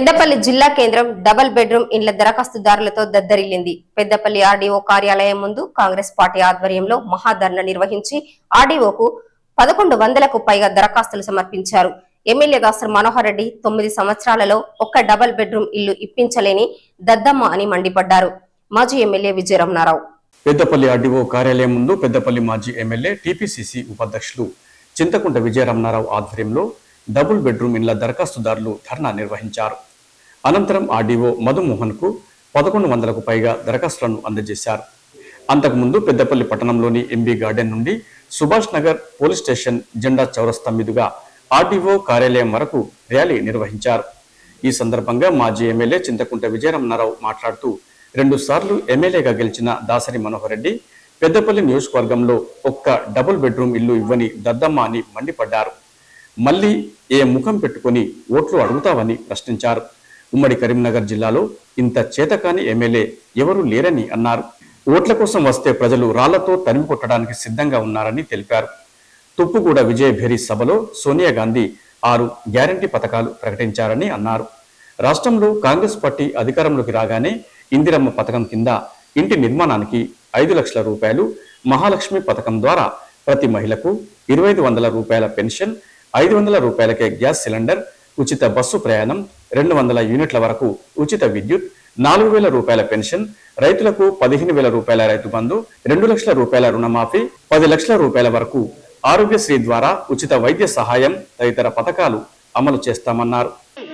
పెద్దపల్లి జిల్లా కేంద్రం double bedroom ఇండ్ల దరఖాస్తుదారులతో దద్దరిల్లింది పెద్దపల్లి ఆర్డీఓ కార్యాలయం ముందు కాంగ్రెస్ పార్టీ ఆధ్వర్యంలో మహాధర్ణ నిర్వహించి ఆర్డీఓకు పదకొండు వందలకు పైగా దరఖాస్తులు సమర్పించారు ఎమ్మెల్యే దాసర్ మనోహర్ రెడ్డి తొమ్మిది సంవత్సరాలలో ఒక్క డబుల్ బెడ్రూమ్ ఇల్లు ఇప్పించలేని దద్దమ్మ అని మండిపడ్డారు మాజీ ఎమ్మెల్యే విజయరమణారావు పెద్దపల్లి ఆర్డీఓ కార్యాలయం ముందు పెద్దపల్లి మాజీ ఎమ్మెల్యే టీపీసీసీ ఉపాధ్యక్షులు చింతకుంట విజయరమణారావు ఆధ్వర్యంలో డబుల్ బెడ్రూమ్ ఇండ్ల దరఖాస్తుదారులు ధర్నా నిర్వహించారు అనంతరం ఆర్డీఓ మధుమోహన్కు పదకొండు వందలకు పైగా దరఖాస్తులను అందజేశారు అంతకుముందు పెద్దపల్లి పట్టణంలోని ఎంబీ గార్డెన్ నుండి సుభాష్ నగర్ పోలీస్ స్టేషన్ జెండా చౌరస్తా మీదుగా ఆర్డీఓ కార్యాలయం వరకు ర్యాలీ నిర్వహించారు ఈ సందర్భంగా మాజీ ఎమ్మెల్యే చింతకుంట విజయరమణారావు మాట్లాడుతూ రెండు సార్లు ఎమ్మెల్యేగా గెలిచిన దాసరి మనోహర్ రెడ్డి పెద్దపల్లి నియోజకవర్గంలో ఒక్క డబుల్ బెడ్రూమ్ ఇల్లు ఇవ్వని దద్దమ్మ అని మండిపడ్డారు మళ్ళీ ఏ ముఖం పెట్టుకొని ఓట్లు అడుగుతావని ప్రశ్నించారు ఉమ్మడి కరీంనగర్ జిల్లాలో ఇంత చేతకాని ఎమ్మెల్యే ఎవరూ లేరని అన్నారు ఓట్ల కోసం వస్తే ప్రజలు రాళ్లతో తరిమి కొట్టడానికి సిద్ధంగా ఉన్నారని తెలిపారు తుప్పుగూడ విజయభేరి సభలో సోనియా గాంధీ ఆరు గ్యారంటీ పథకాలు ప్రకటించారని అన్నారు రాష్ట్రంలో కాంగ్రెస్ పార్టీ అధికారంలోకి రాగానే ఇందిరమ్మ పథకం కింద ఇంటి నిర్మాణానికి ఐదు లక్షల రూపాయలు మహాలక్ష్మి పథకం ద్వారా ప్రతి మహిళకు ఇరవై ఐదు వందల రూపాయల పెన్షన్ ఐదు వందల రూపాయలకే గ్యాస్ సిలిండర్ ఉచిత బస్సు ప్రయాణం రెండు వందల యూనిట్ల వరకు ఉచిత విద్యుత్ నాలుగు వేల రూపాయల పెన్షన్ రైతులకు పదిహేను వేల రూపాయల రైతు బంధు రెండు లక్షల రూపాయల రుణమాఫీ పది లక్షల రూపాయల వరకు ఆరోగ్యశ్రీ ద్వారా ఉచిత వైద్య సహాయం తదితర పథకాలు అమలు చేస్తామన్నారు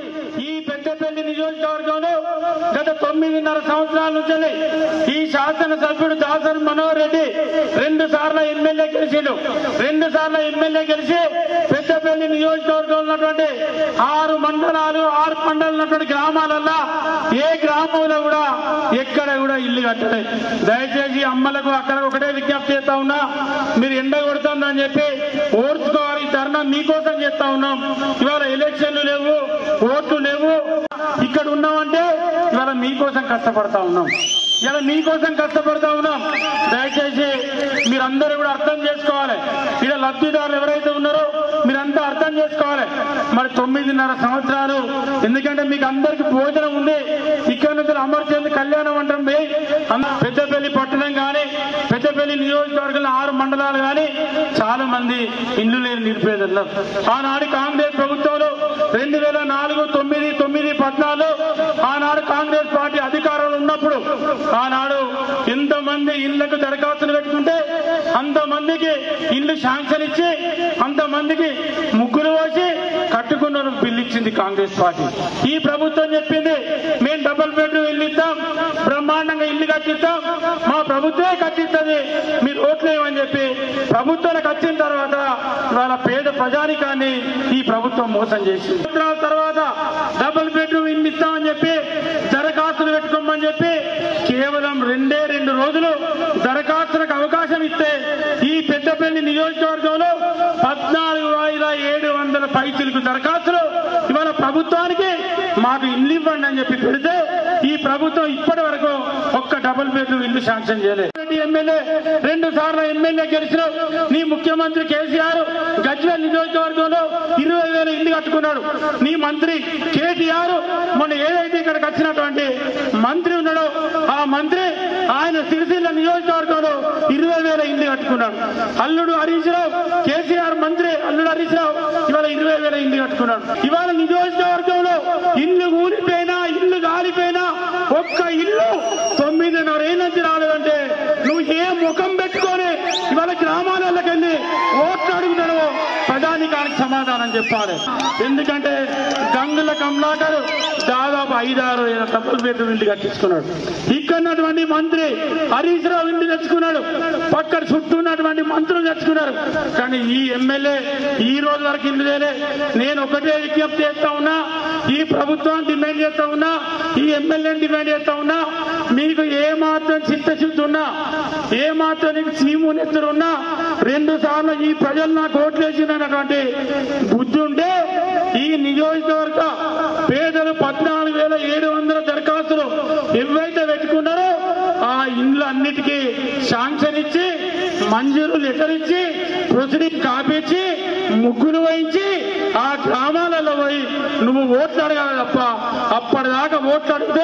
ఈ పెద్దపల్లి నియోజకవర్గంలో గత తొమ్మిదిన్నర సంవత్సరాల నుంచి ఈ శాసనసభ్యుడు దాసరి మనోహర్ రెడ్డి రెండు సార్లు ఎమ్మెల్యే గెలిచిండు రెండు సార్లు ఎమ్మెల్యే గెలిచి పెద్దపల్లి నియోజకవర్గంలో ఉన్నటువంటి ఆరు మండలాలు ఆరు మండలాలు ఉన్నటువంటి గ్రామాలల్లో ఏ గ్రామంలో కూడా ఎక్కడ కూడా ఇల్లు కట్టలేదు దయచేసి అమ్మలకు అక్కడ ఒకటే విజ్ఞప్తి చేస్తా ఉన్నా మీరు ఎండ కొడుతుందని చెప్పి ఓర్చుకోవాలి ఈ ధర్నా మీకోసం చేస్తా ఉన్నాం ఇవాళ ఎలక్షన్లు లేవు ఓట్లు లేవు ఇక్కడ ఉన్నామంటే ఇవాళ మీకోసం కష్టపడతా ఉన్నాం ఇలా మీకోసం కష్టపడతా ఉన్నాం దయచేసి మీరందరూ కూడా అర్థం చేసుకోవాలి ఇక్కడ లబ్ధిదారులు ఎవరైతే ఉన్నారో మీరంతా అర్థం చేసుకోవాలి మరి తొమ్మిదిన్నర సంవత్సరాలు ఎందుకంటే మీకు అందరికి భోజనం ఉంది ఇక్కడ నుంచి అమర్చేందుకు కళ్యాణం మండపం పోయి అన్న- పెద్దపల్లి పట్టణం కానీ పెద్దపల్లి నియోజకవర్గంలో ఆరు మండలాలు కానీ చాలా మంది ఇల్లు లేని నిరుపేదలు ఆనాడు కాంగ్రెస్ ప్రభుత్వంలో రెండు వేల నాలుగు తొమ్మిది తొమ్మిది పద్నాలుగు ఆనాడు కాంగ్రెస్ పార్టీ అధికారంలో ఉన్నప్పుడు ఆనాడు ఎంతమంది ఇళ్లకు దరఖాస్తులు పెట్టుకుంటే అంతమందికి ఇల్లు శాంక్షన్ ఇచ్చి అంతమందికి ముగ్గులు పోసి కట్టుకున్న బిల్లు ఇచ్చింది కాంగ్రెస్ పార్టీ ఈ ప్రభుత్వం చెప్పింది మేము డబుల్ బెడ్రూమ్ ఇల్లు ఇస్తాం బ్రహ్మాండంగా ఇల్లు కట్టిస్తాం మా ప్రభుత్వమే కట్టిస్తుంది మీరు ఓట్లేయమని చెప్పి ప్రభుత్వానికి వచ్చిన తర్వాత వాళ్ళ పేద ప్రజానికాన్ని ఈ ప్రభుత్వం మోసం చేసింది సంవత్సరాల తర్వాత డబుల్ బెడ్రూమ్ ఇల్లు ఇస్తామని చెప్పి దరఖాస్తులు పెట్టుకోమని చెప్పి కేవలం రెండే రెండు రోజులు దరఖాస్తులకు అవకాశం ఇస్తే ఈ పెద్దపల్లి నియోజకవర్గంలో పద్నాలుగు వేల ఏడు వందల పైచులకు దరఖాస్తులు ఇవాళ ప్రభుత్వానికి మాకు ఇల్లు ఇవ్వండి అని చెప్పి పెడితే ఈ ప్రభుత్వం ఇప్పటి వరకు ఒక్క డబుల్ బెడ్రూమ్ ఇల్లు శాంక్షన్ చేయలేదు రెడ్డి ఎమ్మెల్యే రెండు సార్లు ఎమ్మెల్యే గెలిచిన నీ ముఖ్యమంత్రి కేసీఆర్ గజ్వేల్ నియోజకవర్గంలో ఇరవై వేల ఇల్లు కట్టుకున్నాడు నీ మంత్రి కేటీఆర్ మొన్న ఏదైతే ఇక్కడికి వచ్చినటువంటి మంత్రి ఉన్నాడో ఆ మంత్రి ఆయన సిరిసిల్ల నియోజకవర్గంలో ఇరవై వేల ఇల్లు కట్టుకున్నాడు అల్లుడు హరీష్ రావు కేసీఆర్ మంత్రి అల్లుడు హరీష్ రావు ఇవాళ ఇరవై వేల ఇల్లు కట్టుకున్నాడు ఇవాళ నియోజకవర్గంలో ఇల్లు ఊరిపోయినా ఇల్లు గాలిపోయినా ఒక్క ఇల్లు తొమ్మిదిన్నర ఏళ్ళ నుంచి రాలేదంటే నువ్వు ఏ ముఖం పెట్టుకొని ఇవాళ గ్రామాలకు వెళ్ళి ఓట్లు అడుగుతాడో ప్రధానికానికి సమాధానం చెప్పాలి ఎందుకంటే గంగుల కమలాకర్ దాదాపు ఐదారు వేల డబుల్ బెడ్రూమ్ ఇల్లు కట్టించుకున్నాడు ఇక్కడ ఉన్నటువంటి మంత్రి హరీష్ రావు ఇల్లు తెచ్చుకున్నాడు పక్కన చుట్టూ ఉన్నటువంటి మంత్రులు తెచ్చుకున్నారు కానీ ఈ ఎమ్మెల్యే ఈ రోజు వరకు ఇల్లు లేలే నేను ఒకటే విజ్ఞప్తి చేస్తా ఉన్నా ఈ ప్రభుత్వాన్ని డిమాండ్ చేస్తా ఉన్నా ఈ ఎమ్మెల్యేని డిమాండ్ చేస్తా ఉన్నా మీకు ఏ మాత్రం చిత్తశుద్ధి ఉన్నా ఏ మాత్రం నీకు చీము నెత్తురున్నా రెండు సార్లు ఈ ప్రజలు నాకు ఓట్లు వేసినటువంటి బుద్ధి ఉంటే ఈ నియోజకవర్గ పేదలు పద్నాలుగు వేల ఏడు వందల దరఖాస్తులు ఎవరైతే పెట్టుకున్నారో ఆ ఇండ్లు అన్నిటికీ శాంక్షన్ ఇచ్చి మంజూరు లెటర్ ఇచ్చి ప్రొసీడింగ్ కాపించి ముగ్గులు వహించి ఆ గ్రామాలలో పోయి నువ్వు ఓట్లు అడగాలి తప్ప అప్పటిదాకా ఓట్లు అడిగితే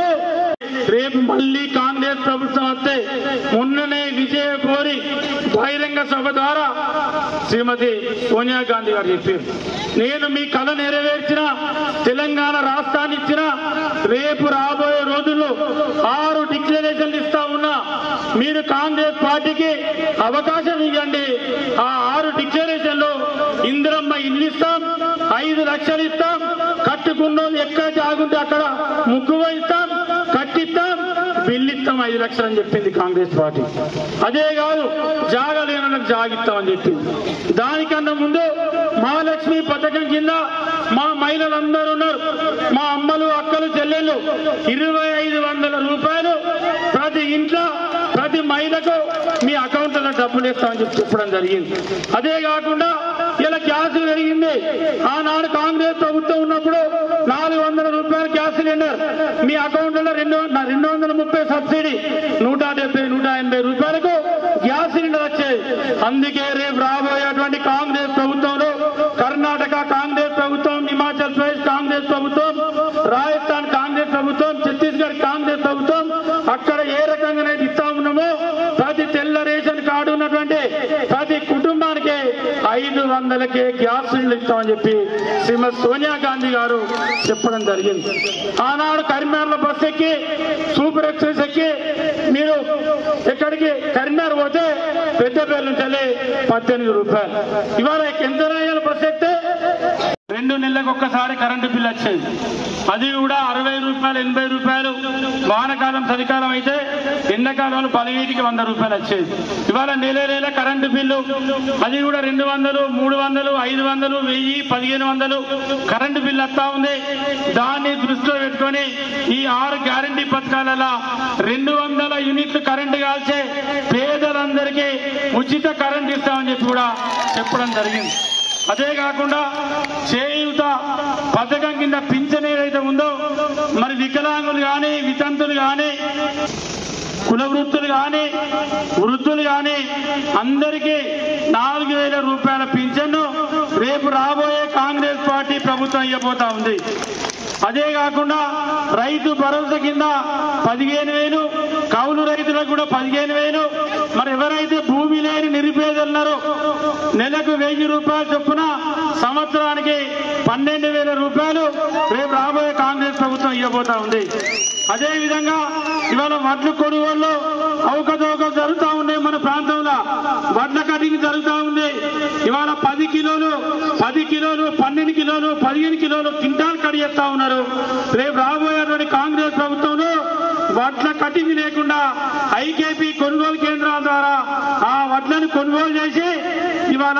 రేపు మళ్ళీ కాంగ్రెస్ ప్రభుత్వం వస్తే మొన్ననే విజయ కోరి బహిరంగ సభ ద్వారా శ్రీమతి సోనియా గాంధీ గారు చెప్పారు నేను మీ కళ నెరవేర్చిన తెలంగాణ రాష్ట్రాన్ని ఇచ్చిన రేపు రాబోయే రోజుల్లో ఆరు డిక్లరేషన్లు ఇస్తా ఉన్నా మీరు కాంగ్రెస్ పార్టీకి అవకాశం ఇవ్వండి ఆ ఆరు డిక్లరేషన్లు ఇందిరమ్మ ఇల్లు ఇస్తాం ఐదు లక్షలు ఇస్తాం కట్టుకున్నోళ్ళు ఎక్కడ జాగుంటే అక్కడ ముగ్గు ఇస్తాం కట్టిస్తాం బిల్లు ఇస్తాం ఐదు లక్షలు అని చెప్పింది కాంగ్రెస్ పార్టీ అదే కాదు జాగా లేనులకు జాగిస్తాం అని చెప్పింది దానికన్నా ముందు మహాలక్ష్మి పథకం కింద మా మహిళలందరూ ఉన్నారు మా అమ్మలు అక్కలు చెల్లెళ్ళు ఇరవై ఐదు వందల రూపాయలు ప్రతి ఇంట్లో ప్రతి మహిళకు మీ అకౌంట్లో డబ్బులు ఇస్తామని చెప్పి చెప్పడం జరిగింది అదే కాకుండా ఇలా గ్యాస్ పెరిగింది ఆనాడు కాంగ్రెస్ ప్రభుత్వం ఉన్నప్పుడు నాలుగు వందల రూపాయల గ్యాస్ సిలిండర్ మీ అకౌంట్లో రెండు రెండు వందల ముప్పై సబ్సిడీ నూట డెబ్బై నూట ఎనభై రూపాయలకు గ్యాస్ సిలిండర్ వచ్చేది అందుకే రేపు రాబోయేటువంటి కాంగ్రెస్ ప్రభుత్వంలో కర్ణాటక కాంగ్రెస్ ప్రభుత్వం హిమాచల్ ప్రదేశ్ కాంగ్రెస్ ప్రభుత్వం రాజస్థాన్ కాంగ్రెస్ ప్రభుత్వం ఛత్తీస్గఢ్ కాంగ్రెస్ ప్రభుత్వం అక్కడ ఏ రకంగానైతే ఇస్తా ఉన్నామో ప్రతి తెల్ల రేషన్ కార్డు ఉన్నటువంటి ప్రతి కుటుంబానికి ఐదు వందలకే గ్యాస్ సిలిండర్ ఇస్తామని చెప్పి శ్రీమతి సోనియా గాంధీ గారు చెప్పడం జరిగింది ఆనాడు కరీంనగర్లో బస్ ఎక్కి సూపర్ ఎక్స్ప్రెస్ ఎక్కి మీరు ఎక్కడికి కరీంనగర్ పోతే పెద్దపల్లి నుంచి పద్దెనిమిది రూపాయలు ఇవాళ ఎంత రాయాలి బస్ ఎక్కితే రెండు నెలలకు ఒక్కసారి కరెంటు బిల్ వచ్చేది అది కూడా అరవై రూపాయలు ఎనభై రూపాయలు వానకాలం చలికాలం అయితే ఎండాకాలంలో పదివేటికి వంద రూపాయలు వచ్చేది ఇవాళ నెల నెల కరెంటు బిల్లు అది కూడా రెండు వందలు మూడు వందలు ఐదు వందలు వెయ్యి పదిహేను వందలు కరెంటు బిల్లు వస్తా ఉంది దాన్ని దృష్టిలో పెట్టుకొని ఈ ఆరు గ్యారంటీ పథకాలలో రెండు వందల యూనిట్లు కరెంటు కాల్చే పేదలందరికీ ఉచిత కరెంట్ ఇస్తామని చెప్పి కూడా చెప్పడం జరిగింది అదే కాకుండా చేయూత పథకం కింద పింఛన్ ఏదైతే ఉందో మరి వికలాంగులు కానీ వితంతులు కానీ కుల వృత్తులు కానీ వృద్ధులు కానీ అందరికీ నాలుగు వేల రూపాయల పింఛన్ను రేపు రాబోయే కాంగ్రెస్ పార్టీ ప్రభుత్వం ఇవ్వబోతా ఉంది అదే కాకుండా రైతు భరోసా కింద పదిహేను వేలు కౌలు రైతులకు కూడా పదిహేను వేలు మరి ఎవరైతే భూమి లేని నిరుపేదలు ఉన్నారో నెలకు వెయ్యి రూపాయలు చొప్పున సంవత్సరానికి పన్నెండు వేల రూపాయలు రేపు రాబోయే కాంగ్రెస్ ప్రభుత్వం ఇవ్వబోతా ఉంది అదే విధంగా ఇవాళ వడ్లు కొనుగోలు అవకతవకలు జరుగుతూ ఉన్నాయి మన ప్రాంతంలో వడ్ల కటింగ్ జరుగుతూ ఉంది ఇవాళ పది కిలోలు పది కిలోలు పన్నెండు కిలోలు పదిహేను కిలోలు క్వింటాల్ కడి చేస్తా ఉన్నారు రేపు రాబోయేటువంటి కాంగ్రెస్ ప్రభుత్వంలో వడ్ల కటింగ్ లేకుండా ఐకేపీ కొనుగోలు కేంద్రాల ద్వారా ఆ వడ్లను కొనుగోలు చేసి ఇవాళ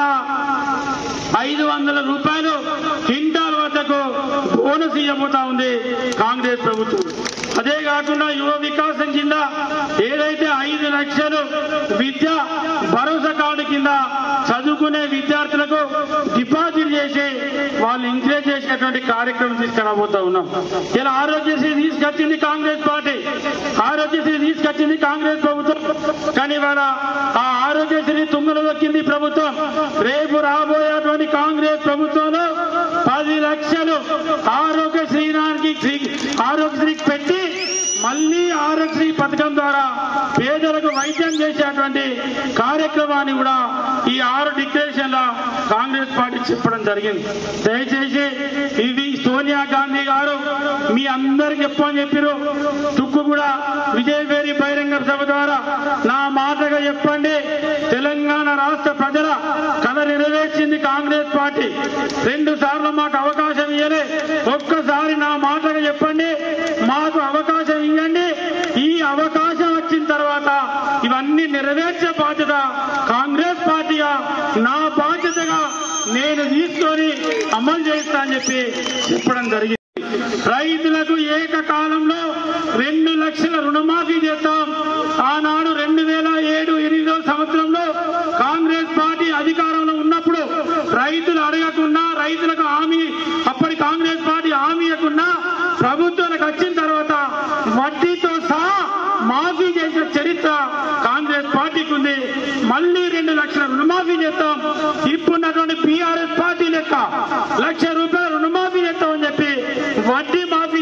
ఐదు వందల రూపాయలు క్వింటాల్ వద్దకు బోనస్ ఇవ్వబోతా ఉంది కాంగ్రెస్ ప్రభుత్వం అదే కాకుండా యువ వికాసం కింద ఏదైతే ఐదు లక్షలు విద్య భరోసా కార్డు కింద చదువుకునే విద్యార్థులకు డిపాజిట్ చేసి వాళ్ళు ఎంకరేజ్ చేసినటువంటి కార్యక్రమం తీసుకురాబోతా ఉన్నాం ఇలా ఆరోగ్యశ్రీ తీసుకొచ్చింది కాంగ్రెస్ పార్టీ ఆరోగ్యశ్రీ తీసుకొచ్చింది కాంగ్రెస్ ప్రభుత్వం కానీ ఇవాళ ఆ ఆరోగ్యశ్రీ తుంగలు దొక్కింది ప్రభుత్వం రేపు రాబోయేటువంటి కాంగ్రెస్ ప్రభుత్వంలో పది లక్షలు ఆరోగ్యశ్రీనానికి ఆరోగ్యశ్రీకి పెట్టి మళ్ళీ ఆరోగ్యశ్రీ పథకం ద్వారా పేదలకు వైద్యం చేసేటువంటి కార్యక్రమాన్ని కూడా ఈ ఆరు డిక్లరేషన్ల కాంగ్రెస్ పార్టీ చెప్పడం జరిగింది దయచేసి ఇది సోనియా గాంధీ గారు మీ అందరికి చెప్పని చెప్పారు తుక్కు కూడా విజయవేరి బహిరంగ సభ ద్వారా నా మాటగా చెప్పండి తెలంగాణ రాష్ట్ర ప్రజల కళ నెరవేర్చింది కాంగ్రెస్ పార్టీ రెండు సార్లు మాకు అవకాశం ఇవ్వలే ఒక్కసారి నా మాటగా చెప్పండి మాకు అవకాశం ఇవ్వండి ఈ అవకాశం వచ్చిన తర్వాత ఇవన్నీ నెరవేర్చే బాధ్యత కాంగ్రెస్ పార్టీగా నా బాధ్యతగా నేను తీసుకొని అమలు చేస్తా అని చెప్పి చెప్పడం జరిగింది రైతులకు ఏకకాలంలో రెండు లక్షల రుణమాఫీ చేస్తాం ఆనాడు రెండు వేల ఏడు ఎనిమిదో సంవత్సరంలో కాంగ్రెస్ పార్టీ అధికారంలో ఉన్నప్పుడు రైతులు అడగకుండా రైతులకు హామీ అప్పటి కాంగ్రెస్ పార్టీ హామీ ఇవ్వకుండా ప్రభుత్వానికి వచ్చిన తర్వాత వడ్డీతో సహా మాఫీ చేసిన చరిత్ర కాంగ్రెస్ పార్టీకి ఉంది మళ్ళీ రెండు లక్షల రుణమాఫీ చేస్తాం ఇప్పుడున్నటువంటి బీఆర్ఎస్ పార్టీ లెక్క లక్ష రూపాయల రుణమాఫీ చేస్తామని చెప్పి వడ్డీ మాఫీ చేయకుండా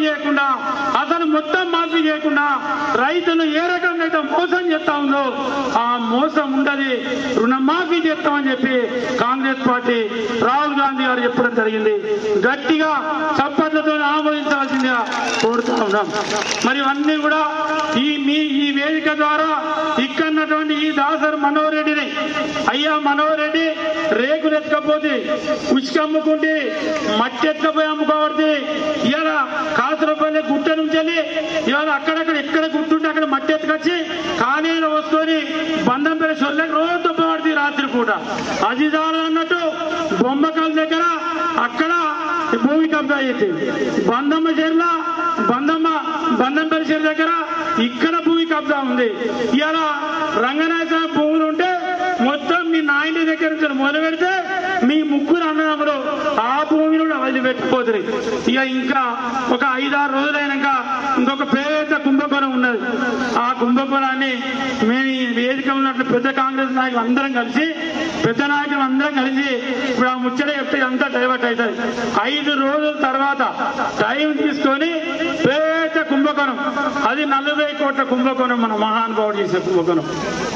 చేయకుండా అసలు మొత్తం మాఫీ చేయకుండా రైతును ఏ రకంగా అయితే మోసం చేస్తా ఉందో ఆ మోసం ఉండదు రుణమాఫీ చేస్తామని చెప్పి కాంగ్రెస్ పార్టీ రాహుల్ గాంధీ గారు చెప్పడం జరిగింది గట్టిగా చప్పట్లతో ఆమోదించాల్సిందిగా కోరుతా ఉన్నాం మరి అన్ని కూడా ఈ మీ ఈ వేదిక ద్వారా ఇక్కడున్నటువంటి ఈ దాసర్ మనోహర్ రెడ్డిని అయ్యా మనోహర్ రెడ్డి రేకులు ఎత్తుకపోతే ఉసుక అమ్ముకుంటే మట్టి ఎత్తుకపోయి అమ్ముకోబడితే ఇవాళ కాసులపల్లి గుట్ట నుంచి వెళ్ళి ఇవాళ అక్కడక్కడ ఎక్కడ గుట్టుంటే అక్కడ మట్టి ఎత్తుకొచ్చి కానీలు వస్తుని బంధం పేరు సొల్లకి రోజు తప్పబడుతుంది రాత్రి పూట అది చాలు అన్నట్టు బొమ్మకల్ దగ్గర అక్కడ భూమి కబ్జా చేసింది బంధమ్మ చెర్ల బంధమ్మ బంధంపల్లి చెర్ల దగ్గర ఇక్కడ భూమి కబ్జా ఉంది ఇవాళ రంగనాయ స్వామి భూములు ఉంటే మొత్తం మీ నాయన దగ్గర నుంచి మొదలు పెడితే మీ ముగ్గురు అన్నదమ్ములు ఆ భూమిని కూడా వదిలిపెట్టిపోతుంది ఇక ఇంకా ఒక ఐదారు రోజులైనాక ఇంకొక పేద కుంభకోణం ఉన్నది ఆ కుంభకోణాన్ని మేము ఈ వేదిక ఉన్నట్లు పెద్ద కాంగ్రెస్ నాయకులు అందరం కలిసి పెద్ద నాయకులు అందరం కలిసి ఇప్పుడు ఆ ముచ్చట చెప్తే అంతా డైవర్ట్ అవుతుంది ఐదు రోజుల తర్వాత టైం తీసుకొని పేద కుంభకోణం అది నలభై కోట్ల కుంభకోణం మన మహానుభావుడు చేసే కుంభకోణం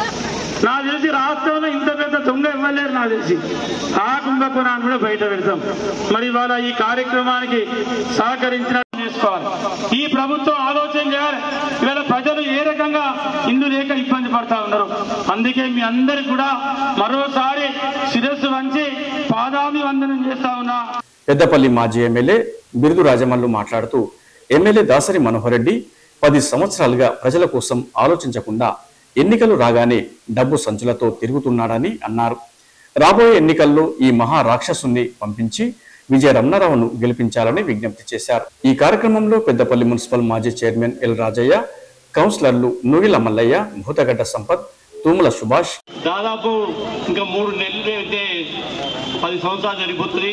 నాకు తెలిసి రాష్ట్రంలో ఇంత పెద్ద దొంగ ఇవ్వలేరు నాకు తెలిసి ఆ కుంభకోణాన్ని కూడా బయట పెడతాం మరి ఇవాళ ఈ కార్యక్రమానికి సహకరించిన చేసుకోవాలి ఈ ప్రభుత్వం ఆలోచన చేయాలి ఇవాళ ప్రజలు ఏ రకంగా ఇందు లేక ఇబ్బంది పడతా ఉన్నారు అందుకే మీ అందరికి కూడా మరోసారి శిరస్సు వంచి పాదాభి వందనం చేస్తా ఉన్నా పెద్దపల్లి మాజీ ఎమ్మెల్యే బిరుదు రాజమల్లు మాట్లాడుతూ ఎమ్మెల్యే దాసరి మనోహర్ రెడ్డి పది సంవత్సరాలుగా ప్రజల కోసం ఆలోచించకుండా ఎన్నికలు రాగానే డబ్బు సంచులతో తిరుగుతున్నాడని అన్నారు రాబోయే ఎన్నికల్లో ఈ మహా రాక్షసుని పంపించి విజయ రమణారావును గెలిపించాలని విజ్ఞప్తి చేశారు ఈ కార్యక్రమంలో పెద్దపల్లి మున్సిపల్ మాజీ చైర్మన్ ఎల్ రాజయ్య కౌన్సిలర్లు నుగిల మల్లయ్య భూతగడ్డ సంపత్ తూముల సుభాష్ దాదాపు ఇంకా మూడు నెలలు అయితే పది సంవత్సరాలు జరిగిపోతుంది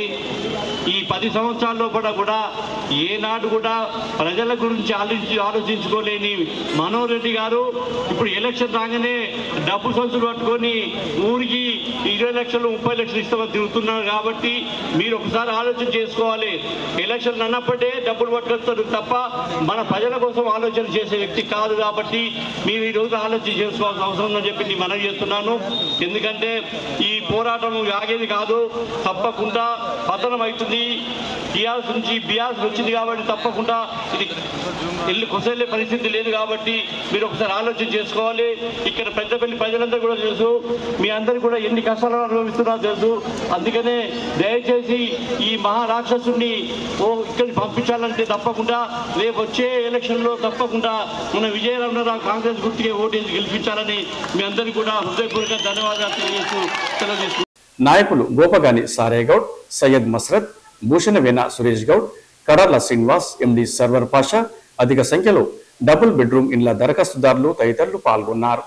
ఈ పది సంవత్సరాల లోపల కూడా ఏనాడు కూడా ప్రజల గురించి ఆలోచించి ఆలోచించుకోలేని మనోహర్ రెడ్డి గారు ఇప్పుడు ఎలక్షన్ రాగానే డబ్బు సంచులు పట్టుకొని ఊరికి ఇరవై లక్షలు ముప్పై లక్షలు ఇస్తామని తిరుగుతున్నారు కాబట్టి మీరు ఒకసారి ఆలోచన చేసుకోవాలి ఎలక్షన్ అన్నప్పుడే డబ్బులు పట్టుకొస్తారు తప్ప మన ప్రజల కోసం ఆలోచన చేసే వ్యక్తి కాదు కాబట్టి మీరు ఈ రోజు ఆలోచన చేసుకోవాల్సిన అవసరం ఉందని చెప్పి నేను మనవి చేస్తున్నాను ఎందుకంటే ఈ పోరాటం ఆగేది కాదు తప్పకుండా పతనం అవుతుంది టీఆర్ఎస్ నుంచి బీఆర్ఎస్ వచ్చింది కాబట్టి తప్పకుండా ఇది వెళ్ళి కొసెళ్ళే పరిస్థితి లేదు కాబట్టి మీరు ఒకసారి ఆలోచన చేసుకోవాలి ఇక్కడ పెద్దపల్లి ప్రజలందరూ కూడా తెలుసు మీ అందరు కూడా ఎన్ని కష్టాలు అనుభవిస్తున్నారో తెలుసు అందుకనే దయచేసి ఈ మహారాక్షసుని ఓ ఇక్కడికి పంపించాలంటే తప్పకుండా రేపు వచ్చే ఎలక్షన్లో తప్పకుండా మన విజయరామరావు కాంగ్రెస్ గుర్తుకే ఓటేసి గెలిపించాలని మీ అందరికీ కూడా హృదయపూర్వక ధన్యవాదాలు తెలియజేస్తూ సెలవు తీసుకుంటున్నాను. నాయకులు గోపగాని సారేగౌడ్ సయ్యద్ మస్రత్ భూషణ వేన సురేష్ గౌడ్ కడార్ల శ్రీనివాస్ ఎండి సర్వర్ పాషా అధిక సంఖ్యలో డబుల్ బెడ్రూమ్ ఇండ్ల దరఖాస్తుదారులు తదితరులు పాల్గొన్నారు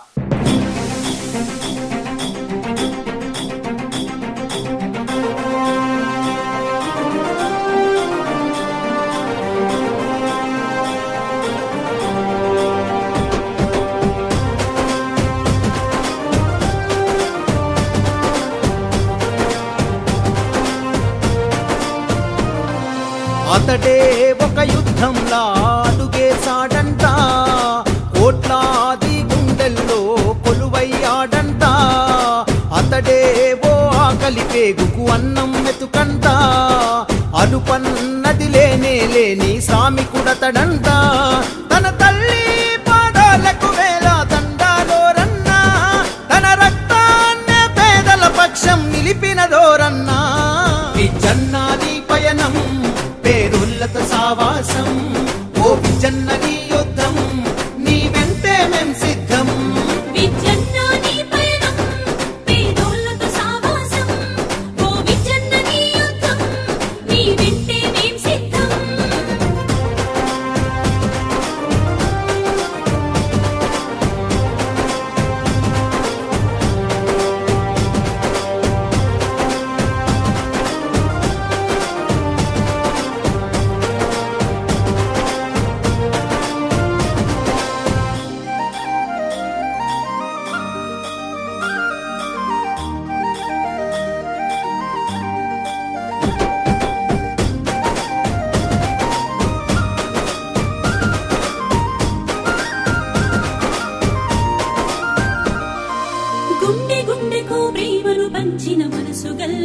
అతడే ఒక యుద్ధంలా అడుగేశాడంట కోట్లాది గుండెల్లో కొలువయ్యాడంట అతడే ఓ ఆకలి పేగుకు అన్నం మెతుకంట అలుపన్నది లేనే లేని సామికుడతడంట తన తల్లి పాదాలకు వేల దండాలోరన్నా తన రక్తాన్నే పేదల పక్షం నిలిపినదోరన్నా విజన్నాది పయనం పేరుల్లత సావాసం ఓ విజన్నది యుద్ధం నీ వెంటే మేం సిద్ధం విజన్నని పయనం పేదోళ్ళతో సావాసం ఓ విజన్నని యుద్ధం నీ వెంటే మేం సిద్ధం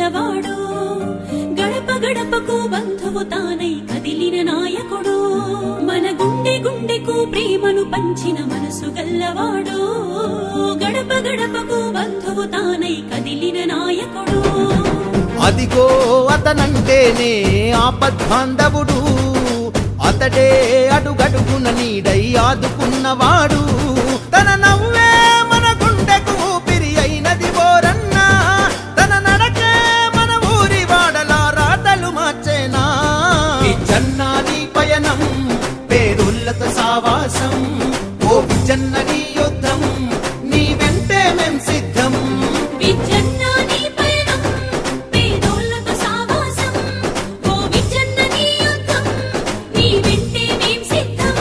గల్లవాడు గడప గడపకు బంధువు తానై కదిలిన నాయకుడు మన గుండె గుండెకు ప్రేమను పంచిన మనసు గల్లవాడు గడప గడపకు బంధువు తానై కదిలిన నాయకుడు అదిగో అతనంటేనే ఆపద్బాంధవుడు అతడే అడుగడుగున నీడై ఆదుకున్నవాడు తన నవ్వే మన గుండెకు ఊపిరి అయినది బోరన్నా తన నడకే మన ఊరి వాడలా రాతలు మార్చేనా ఈ జన్నాని పయనం పేరుల్లత సావాసం ఓ జన్నని యుద్ధం నీ వెంటే మేం సిద్ధం విజన్న నీ పయనం పేదోళ్ళతో సావాసం ఓ విజన్న నీ యుద్ధం నీ వెంటే మేం సిద్ధం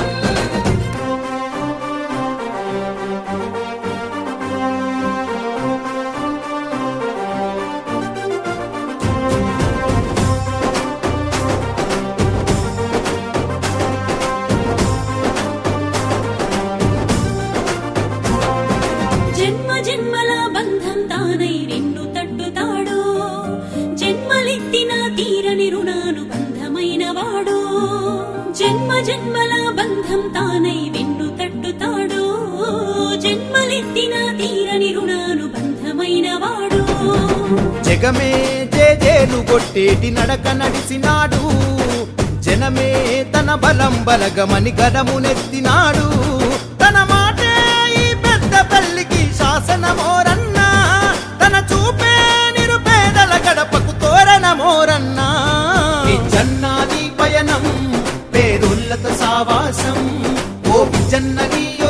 జన్మ జన్మల బంధం తానై రెండు తట్టుతాడు జన్మలెత్తిన తీరని రుణాను బంధమైన వాడు జన్మ జన్మల బంధం తానై వెన్ను తట్టుతాడు జన్మలెత్తిన తీరని రుణాను బంధమైన వాడు జగమే జేజేలు కొట్టేటి నడక నడిసినాడు జనమే తన బలం బలగమని గడమునెత్తినాడు తన మాటే ఈ పెద్ద పల్లికి శాసనమోరన్నా తన చూపే నిరుపేదల గడపకు తోరణమోరన్నా ఈ జన్నాది పయనం పేరుల్లత సావాసం ఓ జన్నని